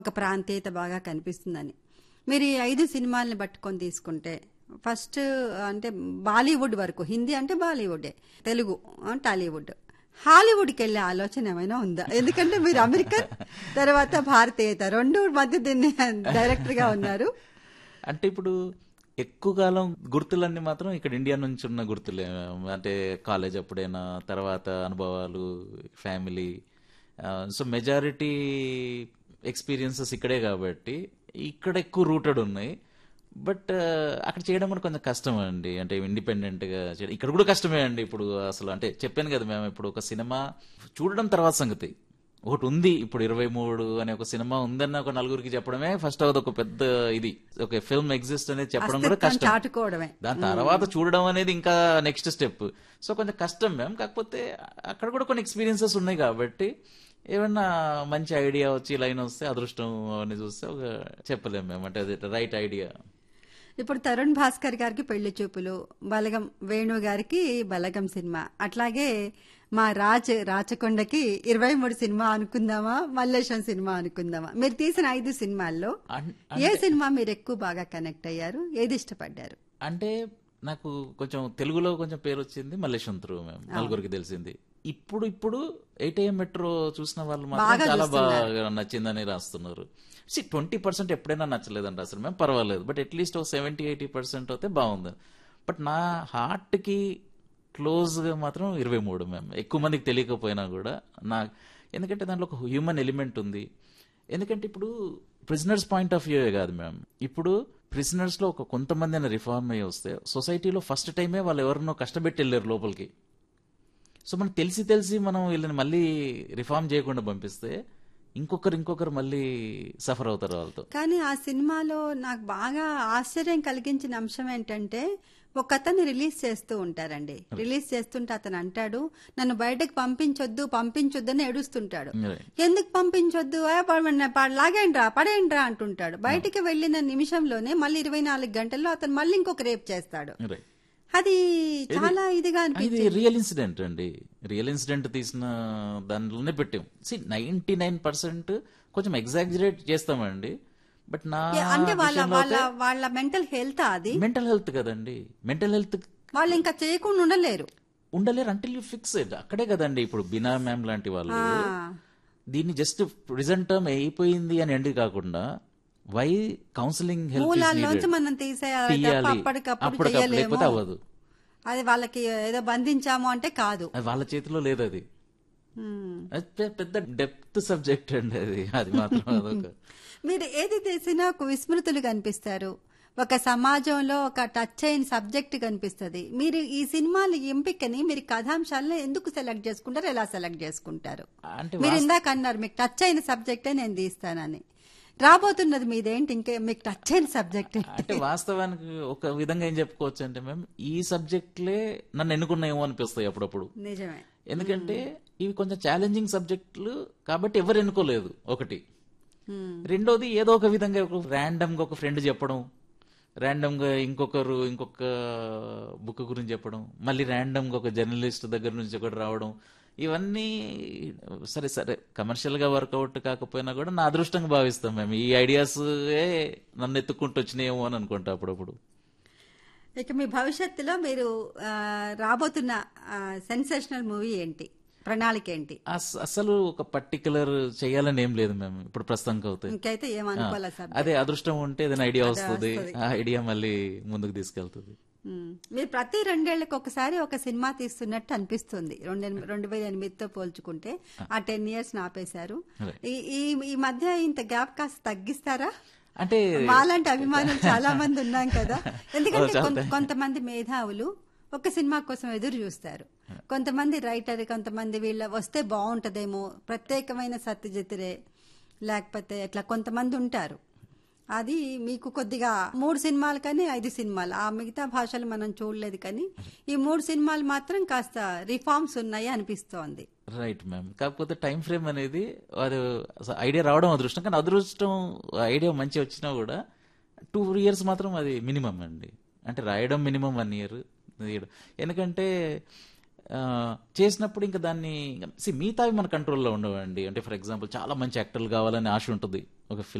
ఒక ప్రాంతీయత బాగా కనిపిస్తుందని మీరు ఈ ఐదు సినిమాల్ని పట్టుకొని తీసుకుంటే ఫస్ట్ అంటే బాలీవుడ్ వరకు హిందీ అంటే బాలీవుడే తెలుగు ఆ, టాలీవుడ్ హాలీవుడ్కి వెళ్ళే ఆలోచన ఏమైనా ఉందా ఎందుకంటే మీరు అమెరికన్ తర్వాత భారతీయత రెండు మధ్య దీన్ని డైరెక్టర్గా ఉన్నారు అంటే ఇప్పుడు ఎక్కువ కాలం గుర్తులన్నీ మాత్రం ఇక్కడ ఇండియా నుంచి ఉన్న గుర్తులే అంటే కాలేజ్ అప్పుడైనా తర్వాత అనుభవాలు ఫ్యామిలీ సో మెజారిటీ ఎక్స్పీరియన్సెస్ ఇక్కడే కాబట్టి ఇక్కడ ఎక్కువ రూటెడ్ ఉన్నాయి బట్ అక్కడ చేయడం కూడా కొంచెం కష్టం అండి అంటే ఇండిపెండెంట్ గా చేయడం ఇక్కడ కూడా కష్టమే అండి ఇప్పుడు అసలు అంటే చెప్పాను కదా మేము ఇప్పుడు ఒక సినిమా చూడడం తర్వాత సంగతి ఒకటి ఉంది ఇప్పుడు ఇరవై మూడు అనే ఒక సినిమా ఉందన్న ఒక నలుగురికి చెప్పడమే ఫస్ట్ అది ఒక పెద్ద ఇది ఒక ఫిల్మ్ ఎగ్జిస్ట్ అనేది చెప్పడం కూడా అస్తిత్వం కష్టం చాటుకోవడమే దాని తర్వాత చూడడం అనేది ఇంకా నెక్స్ట్ స్టెప్ సో కొంచెం కష్టం మ్యామ్ కాకపోతే అక్కడ కూడా కొన్ని ఎక్స్పీరియన్సెస్ ఉన్నాయి కాబట్టి ఏమన్నా మంచి ఐడియా వచ్చి లైన్ వస్తే అదృష్టం అని చూస్తే ఒక చెప్పలేం మేము అంటే అది రైట్ ఐడియా ఇప్పుడు తరుణ్ భాస్కర్ గారికి పెళ్లి చూపులు బలగం వేణు గారికి బలగం సినిమా అట్లాగే మా రాజ్ రాచకొండకి ఇరవై మూడు సినిమా అనుకుందామా మల్లేశం సినిమా అనుకుందామా మీరు తీసిన ఐదు సినిమాల్లో అన్- ఏ సినిమా మీరు ఎక్కువ బాగా కనెక్ట్ అయ్యారు ఏది ఇష్టపడ్డారు అంటే నాకు కొంచెం తెలుగులో కొంచెం పేరు వచ్చింది మల్లేశం త్రూ మేము నలుగురికి తెలిసింది ఇప్పుడు ఇప్పుడు ఎయిట్ ఏఎం మెట్రో చూసిన వాళ్ళు మాత్రం బాగా చాలా బాగా నచ్చిందని రాస్తున్నారు సి ట్వంటీ పర్సెంట్ ఎప్పుడైనా నచ్చలేదండి అసలు మేము పర్వాలేదు బట్ అట్లీస్ట్ ఒక సెవెంటీ ఎయిటీ పర్సెంట్ అయితే బాగుంది బట్ నా హార్ట్ కి క్లోజ్ గా మాత్రం ఇరవై మూడు మేము ఎక్కువ మందికి తెలియకపోయినా కూడా నా ఎందుకంటే దాంట్లో ఒక హ్యూమన్ ఎలిమెంట్ ఉంది ఎందుకంటే ఇప్పుడు ప్రిజనర్స్ పాయింట్ ఆఫ్ వ్యూ కాదు మ్యామ్ ఇప్పుడు ప్రిజనర్స్ లో ఒక కొంతమంది అయినా రిఫార్మ్ అయ్యి వస్తే సొసైటీలో ఫస్ట్ టైమే వాళ్ళు ఎవరినో కష్టపెట్టి వెళ్ళారు లోపలికి సో మనకు తెలిసి తెలిసి మనం వీళ్ళని మళ్ళీ రిఫార్మ్ చేయకుండా పంపిస్తే ఇంకొకరు ఇంకొకరు మళ్ళీ సఫర్ అవుతారు వాళ్ళతో కానీ ఆ సినిమాలో నాకు బాగా ఆశ్చర్యం కలిగించిన అంశం ఏంటంటే ఒక అతన్ని రిలీజ్ చేస్తూ ఉంటారండి రిలీజ్ చేస్తుంటే అతను అంటాడు నన్ను బయటకు పంపించొద్దు పంపించొద్దు అని ఏడుస్తుంటాడు Right. ఎందుకు పంపించొద్దు ఏ పడ- పడ- లాగేండ్రా పడేండ్రా అంటుంటాడు బయటికి వెళ్ళిన నిమిషంలోనే మళ్ళీ ఇరవై నాలుగు గంటల్లో అతను మళ్ళీ ఇంకొక రేప్ చేస్తాడు Right. అది చాలా ఇదిగా ఇది అనిపించింది రియల్ ఇన్సిడెంట్ అండి రియల్ ఇన్సిడెంట్ తీసిన దానిలోనే పెట్టాం సి నైన్టీ నైన్ పర్సెంట్ కొంచెం ఎగ్జాగ్జరేట్ చేస్తామండి బట్ నా అంటే వాళ్ళ వాళ్ళ వాళ్ళ మెంటల్ హెల్త్ అది మెంటల్ హెల్త్ కదండి మెంటల్ హెల్త్ వాళ్ళు ఇంకా చేయకుండా ఉండలేరు ఉండలేరు అంటిల్ యూ ఫిక్స్ ఇట్ అక్కడే కదండి ఇప్పుడు బినా మ్యామ్ లాంటి వాళ్ళు ఆ. దీన్ని జస్ట్ ప్రిజెంట్ టర్మ్ అయిపోయింది అని ఎండి కాకుండా వై కౌన్సిలింగ్ హెల్ప్ మూలాల్లోంచి మనం తీసేయాలి తప్ప తీయాలి అప్పటికప్పుడు అప్పటికప్పుడు చేయలేము లేకపోతే అవ్వదు అది వాళ్ళకి ఏదో బంధించాము అంటే కాదు అది వాళ్ళ చేతిలో లేదు అది హ్మ్. అది పె- పెద్ద డెప్త్ సబ్జెక్ట్ అండి అది అది మాత్రం అదొక మీరు ఏది తీసినా ఒక విస్మృతులు కనిపిస్తారు ఒక సమాజంలో ఒక టచ్ అయిన సబ్జెక్ట్ కనిపిస్తుంది మీరు ఈ సినిమాల ఎంపికని మీరు కథాంశాలను ఎందుకు సెలెక్ట్ చేసుకుంటారు ఎలా సెలెక్ట్ చేసుకుంటారు అంటే మీరు ఇందాక అన్నారు మీకు టచ్ అయిన సబ్జెక్టే నేను తీస్తానని రాబోతున్నది మీదేంటి ఇంకే మీకు టచ్ అయిన సబ్జెక్ట్ అంటే వాస్తవానికి ఒక విధంగా ఏం చెప్పుకోవచ్చు అంటే మేము ఈ సబ్జెక్టులే నన్ను ఎన్నుకున్నాయేమో అనిపిస్తాయి అప్పుడప్పుడు నిజమే ఎందుకంటే ఇవి కొంచెం ఛాలెంజింగ్ సబ్జెక్టులు కాబట్టి ఎవరు ఎన్నుకోలేదు ఒకటి హ్మ్. రెండోది ఏదో ఒక విధంగా ఒక ర్యాండమ్ గా ఒక ఫ్రెండ్ చెప్పడం ర్యాండమ్ గా ఇంకొకరు ఇంకొక బుక్ గురించి చెప్పడం మళ్ళీ ర్యాండమ్ గా ఒక జర్నలిస్ట్ దగ్గర నుంచి ఒకటి రావడం ఇవన్నీ సరే సరే కమర్షియల్ గా వర్కౌట్ కాకపోయినా కూడా నా అదృష్టంగా భావిస్తాం మేము ఈ ఐడియాస్ నన్ను ఎత్తుకుంటూ వచ్చినాయేమో అని అనుకుంటా అప్పుడప్పుడు ఇక మీ భవిష్యత్తులో మీరు ఆ, రాబోతున్న సెన్సేషనల్ మూవీ ఏంటి ప్రణాళిక ఏంటి అస్- అసలు ఒక పర్టికులర్ చేయాలని ఏం లేదు మేము ఇప్పుడు ప్రస్తుతానికి అవుతాయి ఇంకైతే ఏమనుకోవాలా సార్ అదే అదృష్టం ఉంటే ఏదైనా ఐడియా వస్తుంది ఆ ఐడియా మళ్ళీ ముందుకు తీసుకెళ్తుంది మ్మ్. మీరు ప్రతి రెండేళ్లకు ఒకసారి ఒక సినిమా తీస్తున్నట్టు అనిపిస్తుంది రెండు ఎనిమి- రెండు వేల ఎనిమిదితో పోల్చుకుంటే ఆ టెన్ ఇయర్స్ ఆపేశారు Right. ఈ ఈ- ఈ మధ్య ఇంత గ్యాప్ కాస్త తగ్గిస్తారా అంటే మాలాంటి అభిమానులు చాలా మంది ఉన్నాం కదా ఎందుకంటే చాలా కొంత- కొంతమంది మేధావులు ఒక సినిమా కోసం ఎదురు చూస్తారు కొంతమంది రైటర్ కొంతమంది వీళ్ళ వస్తే బాగుంటదేమో ప్రత్యేకమైన సత్యజిత్రే లేకపోతే ఇట్లా కొంతమంది ఉంటారు అది మీకు కొద్దిగా మూడు సినిమాలు కానీ ఐదు సినిమాలు ఆ మిగతా భాషలు మనం చూడలేదు కానీ ఈ మూడు సినిమాలు మాత్రం కాస్త రిఫార్మ్స్ ఉన్నాయి అనిపిస్తోంది రైట్ మ్యామ్ కాకపోతే టైం ఫ్రేమ్ అనేది అది ఐడియా రావడం అదృష్టం కానీ అదృష్టం ఐడియా మంచి వచ్చినా కూడా టూ ఇయర్స్ మాత్రం అది మినిమం అండి అంటే రాయడం మినిమం వన్ ఇయర్ ఎందుకంటే ఆ, చేసినప్పుడు ఇంకా దాన్ని సి మిగతావి మన కంట్రోల్లో ఉండవండి అంటే ఫర్ ఎగ్జాంపుల్ చాలా మంచి యాక్టర్లు కావాలని ఆశ ఉంటుంది ఒక